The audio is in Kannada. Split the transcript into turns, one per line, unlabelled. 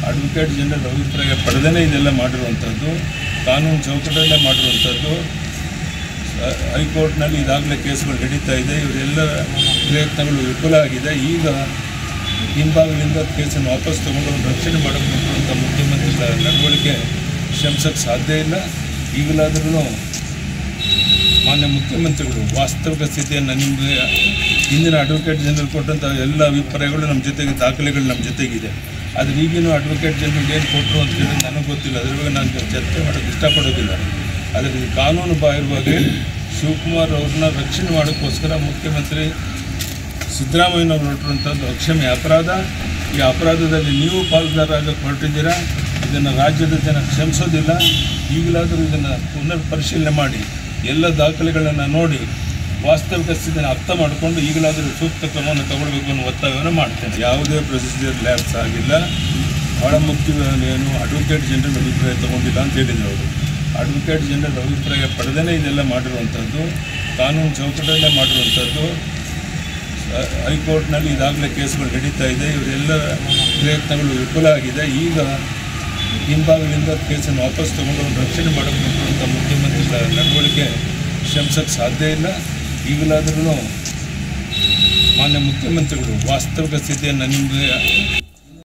ಅಡ್ವೊಕೇಟ್ ಜನರಲ್ ಅಭಿಪ್ರಾಯ ಪಡೆದೇ ಇದೆಲ್ಲ ಮಾಡಿರುವಂಥದ್ದು ಕಾನೂನು ಚೌಕಟಲ್ಲೇ ಮಾಡಿರುವಂಥದ್ದು ಹ- ಹೈಕೋರ್ಟ್ನಲ್ಲಿ ಇದಾಗಲೇ ಕೇಸ್ಗಳು ನಡೀತಾ ಇದೆ ಇವರೆಲ್ಲರ ಪ್ರಯತ್ನಗಳು ವಿಫಲ ಆಗಿದೆ ಈಗ ಹಿಂಭಾಗದಿಂದ ಕೇಸನ್ನು ವಾಪಸ್ ತಗೊಂಡು ಅವ್ರನ್ನ ರಕ್ಷಣೆ ಮಾಡಬೇಕು ಅಂತ ಮುಖ್ಯಮಂತ್ರಿಗಳ ನಡವಳಿಕೆ ಶ್ರಮಿಸೋಕ್ಕೆ ಸಾಧ್ಯ ಇಲ್ಲ ಈಗಲಾದ್ರೂ ಮಾನ್ಯ ಮುಖ್ಯಮಂತ್ರಿಗಳು ವಾಸ್ತವಿಕ ಸ್ಥಿತಿಯನ್ನು ನಿಮಗೆ ಹಿಂದಿನ ಅಡ್ವೊಕೇಟ್ ಜನರಲ್ ಕೊಟ್ಟಂಥ ಎಲ್ಲ ಅಭಿಪ್ರಾಯಗಳು ನಮ್ಮ ಜೊತೆಗೆ ದಾಖಲೆಗಳು ನಮ್ಮ ಜೊತೆಗಿದೆ ಆದರೆ ಈಗಿನ ಅಡ್ವೊಕೇಟ್ ಜನರಲ್ ಏನು ಕೊಟ್ಟರು ಅಂತ ಹೇಳಿ ನನಗೆ ಗೊತ್ತಿಲ್ಲ ಅದ್ರ ಬಗ್ಗೆ ನಾನು ಚರ್ಚೆ ಮಾಡೋಕ್ಕೆ ಇಷ್ಟಪಡೋದಿಲ್ಲ ಆದರೆ ಇದು ಕಾನೂನು ಬಾಹಿರವಾಗಿ ಶಿವಕುಮಾರ್ ಅವ್ರನ್ನ ರಕ್ಷಣೆ ಮಾಡೋಕ್ಕೋಸ್ಕರ ಮುಖ್ಯಮಂತ್ರಿ ಸಿದ್ದರಾಮಯ್ಯನವರು ಹೊರಟಿರುವಂಥದ್ದು ಅಕ್ಷಮ್ಯ ಅಪರಾಧ ಈ ಅಪರಾಧದಲ್ಲಿ ನೀವು ಪಾಲ್ದಾರಾಗಕ್ಕೆ ಹೊರಟಿದ್ದೀರಾ ಇದನ್ನು ರಾಜ್ಯದ ಜನ ಕ್ಷಮಿಸೋದಿಲ್ಲ ಈಗಲಾದರೂ ಇದನ್ನು ಪುನರ್ ಪರಿಶೀಲನೆ ಮಾಡಿ ಎಲ್ಲ ದಾಖಲೆಗಳನ್ನು ನೋಡಿ ವಾಸ್ತವಿಕ ಸ್ಥಿತಿಯನ್ನು ಅರ್ಥ ಮಾಡಿಕೊಂಡು ಈಗಲಾದರೂ ಸೂಕ್ತ ಕ್ರಮವನ್ನು ತಗೊಳ್ಬೇಕು ಅನ್ನೋ ಒತ್ತಾಯವನ್ನು ಮಾಡ್ತೇನೆ ಯಾವುದೇ ಪ್ರೊಸೀಜರ್ ಲ್ಯಾಬ್ಸ್ ಆಗಿಲ್ಲ ಭಾಳ ಮುಖ್ಯವೇನು ಅಡ್ವೊಕೇಟ್ ಜನರಲ್ ಅಭಿಪ್ರಾಯ ತಗೊಂಡಿಲ್ಲ ಅಂತ ಹೇಳಿದ್ರು ಅವರು ಅಡ್ವೊಕೇಟ್ ಜನರಲ್ ಅಭಿಪ್ರಾಯ ಪಡೆದೇ ಇದೆಲ್ಲ ಮಾಡಿರುವಂಥದ್ದು ಕಾನೂನು ಚೌಕಟಲ್ಲೇ ಮಾಡಿರುವಂಥದ್ದು ಹ- ಹೈಕೋರ್ಟ್ನಲ್ಲಿ ಇದಾಗಲೇ ಕೇಸ್ಗಳು ನಡೀತಾ ಇದೆ ಇವರೆಲ್ಲರ ಪ್ರಯತ್ನಗಳು ವಿಫಲ ಆಗಿದೆ ಈಗ ಹಿಂಭಾಗದಿಂದ ಕೇಸನ್ನು ವಾಪಸ್ ತಗೊಂಡು ಅವ್ರನ್ನ ರಕ್ಷಣೆ ಮಾಡಬೇಕು ಅಂತ ಮುಖ್ಯಮಂತ್ರಿಗಳ ನಡವಳಿಕೆ ಶ್ರಮಿಸೋಕ್ಕೆ ಸಾಧ್ಯ ಇಲ್ಲ ಈಗಲಾದ್ರೂ ಮಾನ್ಯ ಮುಖ್ಯಮಂತ್ರಿಗಳು ವಾಸ್ತವಿಕ ಸ್ಥಿತಿಯನ್ನು ನಿಮಗೆ